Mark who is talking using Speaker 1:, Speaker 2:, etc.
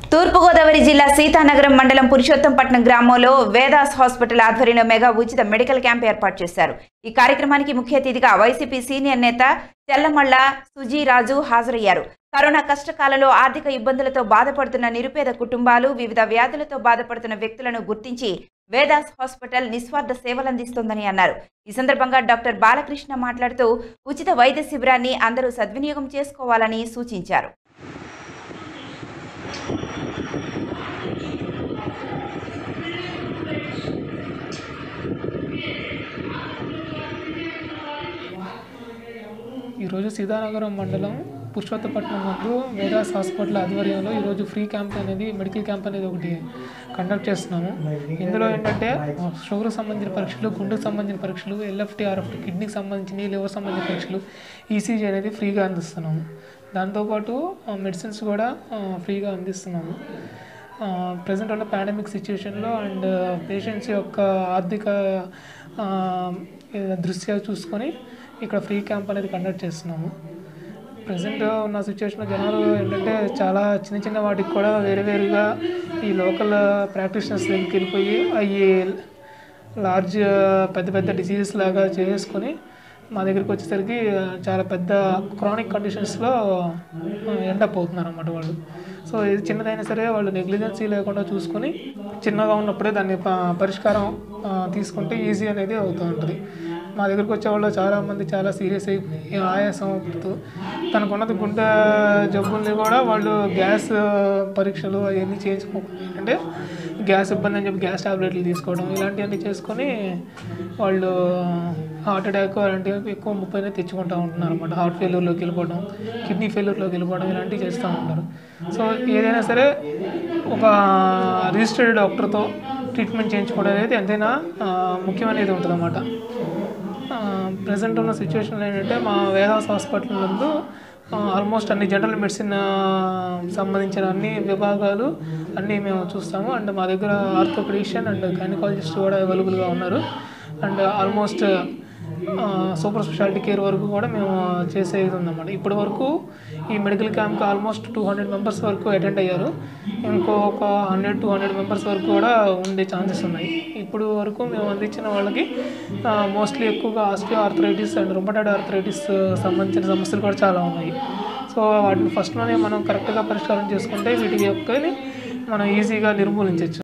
Speaker 1: తూర్పుగోదావరి జిల్లా సీతానగరం మండలం పురుషోత్తంపట్నం గ్రామంలో వేదాస్ హాస్పిటల్ ఆధ్వర్యంలో మెగా ఉచిత మెడికల్ క్యాంప్ ఏర్పాటు చేశారు ఈ కార్యక్రమానికి ముఖ్య అతిథిగా వైసీపీ సీనియర్ నేత తెల్లమల్ల సుజీరాజు హాజరయ్యారు కరోనా కష్టకాలంలో ఆర్థిక ఇబ్బందులతో బాధపడుతున్న నిరుపేద కుటుంబాలు వివిధ వ్యాధులతో బాధపడుతున్న వ్యక్తులను గుర్తించి వేదాస్ హాస్పిటల్ నిస్వార్థ సేవలందిస్తోందని అన్నారు ఈ సందర్భంగా డాక్టర్ బాలకృష్ణ మాట్లాడుతూ ఉచిత వైద్య శిబిరాన్ని అందరూ సద్వినియోగం చేసుకోవాలని సూచించారు
Speaker 2: ఈరోజు సీతానగరం మండలం పురుషోత్తపట్నం నందు వేదాస్ హాస్పిటల్ ఆధ్వర్యంలో ఈరోజు ఫ్రీ క్యాంప్ అనేది మెడికల్ క్యాంప్ అనేది ఒకటి కండక్ట్ చేస్తున్నాము ఇందులో ఏంటంటే షుగర్కి సంబంధించిన పరీక్షలు గుండెకి సంబంధించిన పరీక్షలు ఎల్ఎఫ్టీ ఆర్ఎఫ్టీ కిడ్నీకి సంబంధించిన లివర్ సంబంధించిన పరీక్షలు ఈసీజీ అనేది ఫ్రీగా అందిస్తున్నాము దాంతోపాటు మెడిసిన్స్ కూడా ఆ, ఫ్రీగా అందిస్తున్నాము ప్రజెంట్ ఉన్న పాండమిక్ సిచ్యువేషన్లో అండ్ పేషెంట్స్ యొక్క ఆర్థిక ఆ, దృష్ట్యా చూసుకొని ఇక్కడ ఫ్రీ క్యాంప్ అనేది కండక్ట్ చేస్తున్నాము ప్రజెంట్ ఉన్న సిచ్యువేషన్లో జనాలు ఏంటంటే చాలా చిన్న చిన్న వాటికి కూడా వేరే వేరుగా ఈ లోకల్ ప్రాక్టీషనర్స్ దగ్గరికి వెళ్ళిపోయి అవి లార్జ్ పెద్ద పెద్ద డిసీజెస్ లాగా చేసుకొని మా దగ్గరికి వచ్చేసరికి చాలా పెద్ద క్రానిక్ కండిషన్స్లో ఎండ్ అప్ అవుతున్నారు అన్నమాట వాళ్ళు సో ఇది చిన్నదైనా సరే వాళ్ళు నెగ్లిజెన్సీ లేకుండా చూసుకొని చిన్నగా ఉన్నప్పుడే దాన్ని ప- పరిష్కారం ఆ, తీసుకుంటే ఈజీ అనేది అవుతూ ఉంటుంది మా దగ్గరికి వచ్చే వాళ్ళు చాలామంది చాలా సీరియస్ అయిపోయి ఆయాసం పుడుతూ తనకున్నది గుండె జబ్బుల్ని కూడా వాళ్ళు గ్యాస్ పరీక్షలు అవన్నీ చేయించుకోకుండా అంటే గ్యాస్ ఇబ్బంది అని చెప్పి గ్యాస్ టాబ్లెట్లు తీసుకోవడం ఇలాంటివన్నీ చేసుకొని వాళ్ళు హార్ట్ అటాక్ అలాంటివి ఎక్కువ ముప్పైనే తెచ్చుకుంటూ ఉంటున్నారు అనమాట హార్ట్ ఫెయిల్యూర్లోకి వెళ్ళిపోవడం కిడ్నీ ఫెయిల్యూర్లోకి వెళ్ళిపోవడం ఇలాంటివి చేస్తూ ఉంటారు సో ఏదైనా సరే ఒక రిజిస్టర్డ్ డాక్టర్తో ట్రీట్మెంట్ చేయించుకోవడం అనేది ఎంతైనా ఆ, ముఖ్యమనేది ఉంటుంది అన్నమాట ప్రజెంట్ ఉన్న సిచ్యువేషన్ ఏంటంటే మా వేదాస్ హాస్పిటల్ నందు ఆల్మోస్ట్ అన్ని జనరల్ మెడిసిన్ సంబంధించిన అన్ని విభాగాలు అన్నీ మేము చూస్తాము అండ్ మా దగ్గర ఆర్థోపెడిషియన్ అండ్ గైనకాలజిస్ట్ కూడా అవైలబుల్గా ఉన్నారు and almost super speciality care వరకు కూడా మేము చేసేది ఉందన్నమాట ఇప్పటి వరకు ఈ మెడికల్ క్యాంప్కి ఆల్మోస్ట్ టూ హండ్రెడ్ మెంబర్స్ వరకు అటెండ్ అయ్యారు ఇంకో ఒక హండ్రెడ్ టూ హండ్రెడ్ మెంబర్స్ వరకు కూడా ఉండే ఛాన్సెస్ ఉన్నాయి ఇప్పుడు వరకు మేము అందించిన వాళ్ళకి మోస్ట్లీ ఎక్కువగా osteoarthritis and rheumatoid arthritis సంబంధించిన సమస్యలు కూడా చాలా ఉన్నాయి సో వాటిని ఫస్ట్లోనే మనం కరెక్ట్గా పరిష్కారం చేసుకుంటే వీటి యొక్కని మనం ఈజీగా నిర్మూలించవచ్చు